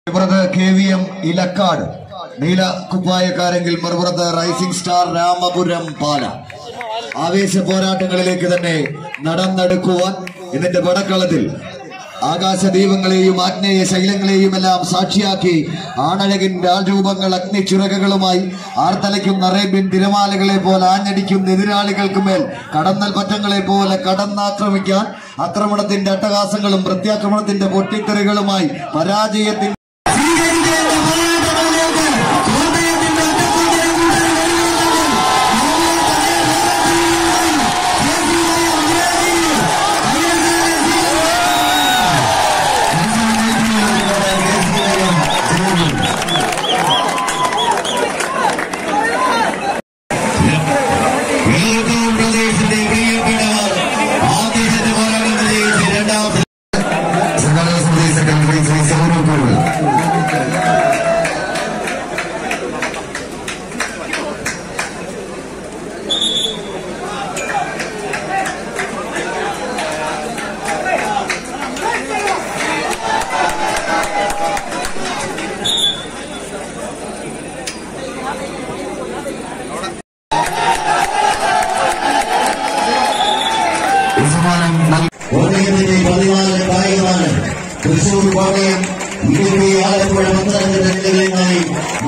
ഇപ്പുറത്ത് K V M Elakkad നീല കുപ്പായക്കാരെങ്കിൽ മറുപുറത്ത് റൈസിംഗ് സ്റ്റാർ രാമപുരം പാല ആവേശ പോരാട്ടങ്ങളിലേക്ക് തന്നെ നടന്നെടുക്കുവാൻ ഇതിന്റെ വടക്കളത്തിൽ ആകാശദീപങ്ങളെയും ആഗ്നേയ ശൈലങ്ങളെയും എല്ലാം സാക്ഷിയാക്കി ആണഴകിൻ രാജരൂപങ്ങൾ അഗ്നിച്ചിറകുകളുമായി ആർത്തലയ്ക്കും അറേബ്യൻ തിരമാലകളെ പോലെ ആഞ്ഞടിക്കുന്ന എതിരാളികൾക്ക് മേൽ കടന്നൽ പറ്റങ്ങളെ പോലെ കടന്നാക്രമിക്കാൻ ആക്രമണത്തിന്റെ അട്ടഹാസങ്ങളും പ്രത്യാക്രമണത്തിന്റെ പൊട്ടിത്തെറികളുമായി പരാജയത്തിന്റെ വെള്ളൂർ പ്രദേശത്തെ പ്രിയപ്പെട്ടവർ ആദ്യത്തെ പോരാട്ടത്തിലെ രണ്ടാമത്തെ സംഘടനാ സമിതി സെക്രട്ടറി ശ്രീ സൗരവ് കൂടുതൽ ഈ സമ്മാനം നൽ- കോട്ടയത്തിന്റെ പതിനാല് കായികമാണ് തൃശൂർ കോട്ടയം ഇടുക്കി ആലപ്പുഴ പത്തനംതിട്ട ജില്ലകളിലായി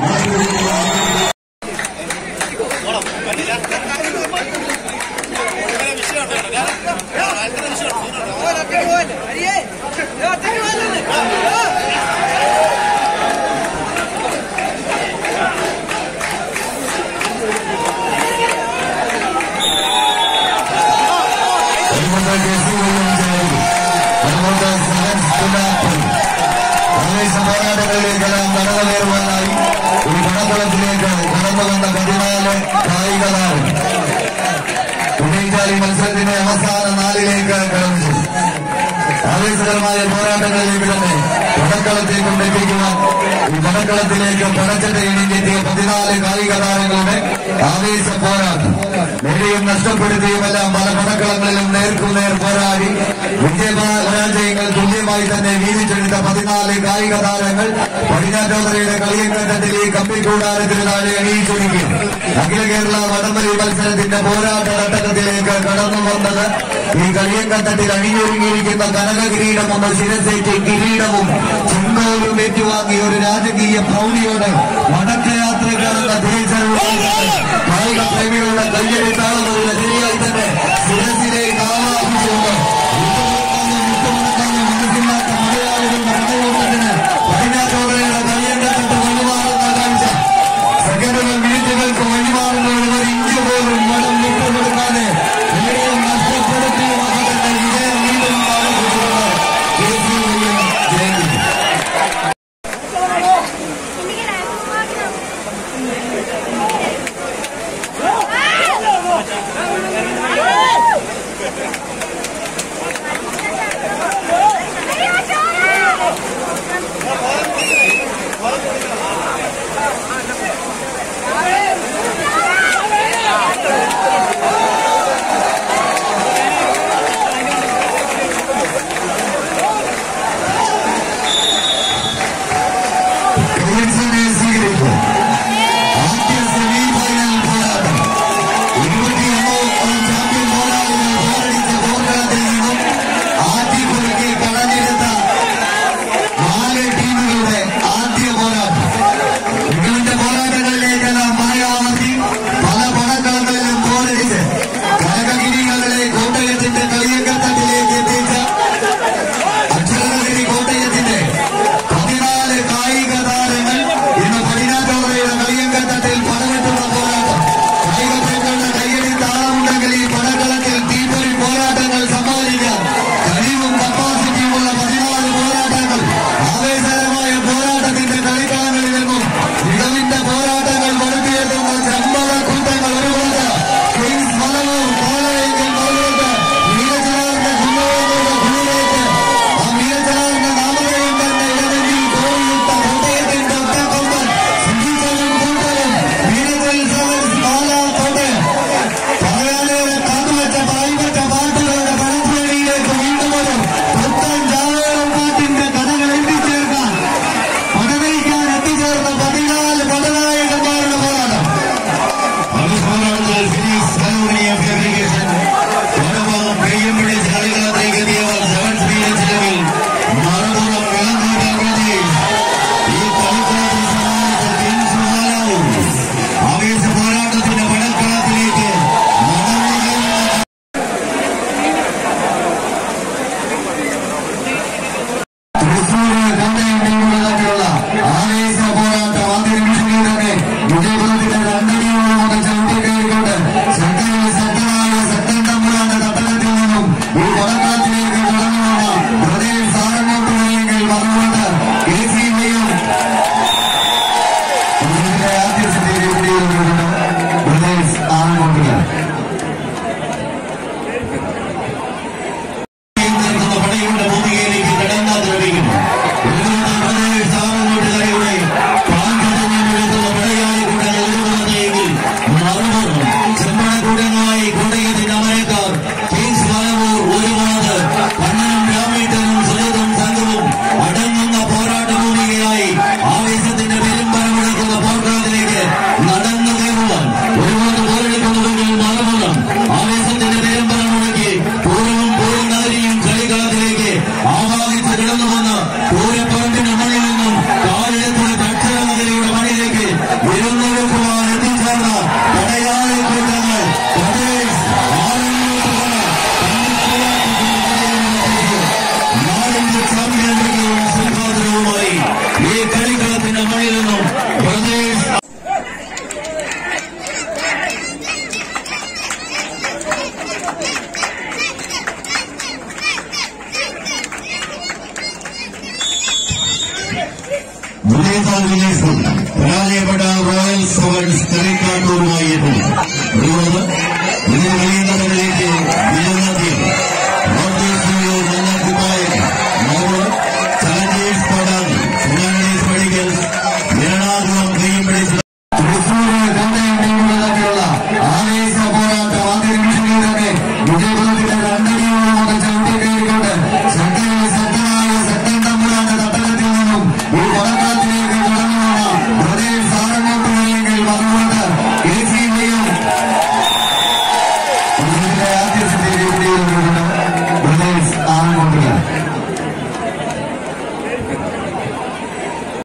അതുകൊണ്ട് ജെസ്സിയും ചേർന്നു അതുകൊണ്ട് സെവൻസ് ഗുലാപ്പൻ ആവേശ പോരാട്ടങ്ങളിലേക്കെല്ലാം കടന്നുകയറുവാനായി ഒരു കടക്കുളത്തിലേക്ക് കടന്നു വന്ന പതിനാല് കായിക താരം ഉന്നയിച്ചാലി മത്സരത്തിന്റെ അവസാന നാലിലേക്ക് കടന്നു ആവേശകരമായ പോരാട്ടങ്ങളിലേക്ക് തന്നെ പടക്കളത്തേക്കും എത്തിക്കുവാൻ ഈ പടക്കളത്തിലേക്ക് പടച്ചട്ട എണ്ണിക്കെത്തിയ പതിനാല് കായിക താരങ്ങളുടെ ആവേശ പോരാട്ടം നേടിയും നഷ്ടപ്പെടുത്തിയുമെല്ലാം പല പടക്കളങ്ങളിലും നേർക്കുനേർ പോരാടി വിജയപരാജയങ്ങൾ തുല്യമായി തന്നെ വീതിച്ചെടുത്ത പതിനാല് കായിക താരങ്ങൾ പടിഞ്ഞാറ്റോതരയുടെ കളിയങ്കട്ടത്തിൽ ഈ കമ്പിക്കൂടാരത്തിന് താഴെ എണീച്ചൊരുക്കി അഖില കേരള വടംവലി മത്സരത്തിന്റെ പോരാട്ട ഘട്ടത്തിലേക്ക് കടന്നു വന്നത് ഈ കളിയങ്കട്ടത്തിൽ അണിഞ്ഞൊരുങ്ങിയിരിക്കുന്ന കനക കിരീടം ഒന്ന് ശിരസേറ്റ് കിരീടവും ചിങ്കോലും ഏറ്റുവാങ്ങിയ ഒരു രാജകീയ ഭൗതിയോട് വടക്കയാത്രക്കാരെന്ന തിരിച്ചറിവ് കായിക പ്രേമികളുടെ കയ്യെഴുത്താളുന്നതിന് ശരിയായി തന്നെ ശിരസിലെ കാവാഭിച്ചുകൊണ്ട് മുട്ടുമടക്കാനും മനസ്സില്ലാത്ത മലയാളികളുടെ മടയോട്ടത്തിന് പടിഞ്ഞാറ്റോടയുടെ കളിയങ്കട്ടത്ത് വഴിമാറുന്ന കാഴ്ച സെക്കൻഡുകൾ മിനിറ്റുകൾക്ക് വഴിമാറുന്നതിന് ഒരു ഇഞ്ച് പോലും മനം വിട്ടുകൊടുക്കാതെ നേടിയും നഷ്ടപ്പെടുത്തിയും അവരുടെ വിജയം വീണ്ടും ആരംഭിച്ചിട്ടുണ്ട് K C William Jayanthi Ah! ഈ കളിക്കളത്തിന്റെ മണ്ണിൽ നിന്നും പ്രദേശ് വിജയസാൽ വിജയസും പരാജയപ്പെട്ട റോയൽ സവൻസ് കളിക്കാട്ടൂരുമായി എത്തുന്നു അതുകൊണ്ട് ഇതിന് കഴിയുന്നവരിലേക്ക് വിജയനദിയും ചലഞ്ചേഴ്സ് പടാൻ ഫിനാൻഡീസ് മെഡിക്കൽസ് എറണാകുളം കൈയും പിടിച്ച് തൃശ്ശൂര് കോട്ടയം ടീമുകളൊക്കെയുള്ള ആവേശ പോരാട്ടം ആദ്യ നിമിഷങ്ങളിലൊക്കെ വിജയകുലത്തിന്റെ രണ്ടടിയോളം മുതൽ ചവിട്ടി കയറിക്കൊണ്ട് ശക്തനായ ശക്തനായ ശക്തൻ തമ്പുരാന്റെ തട്ടകത്തിൽ നിന്നും ഈ പടക്കളത്തിലേക്ക് കടന്നു വന്ന പ്രദേശ് ആരങ്ങോട്ട് അല്ലെങ്കിൽ അതുകൊണ്ട്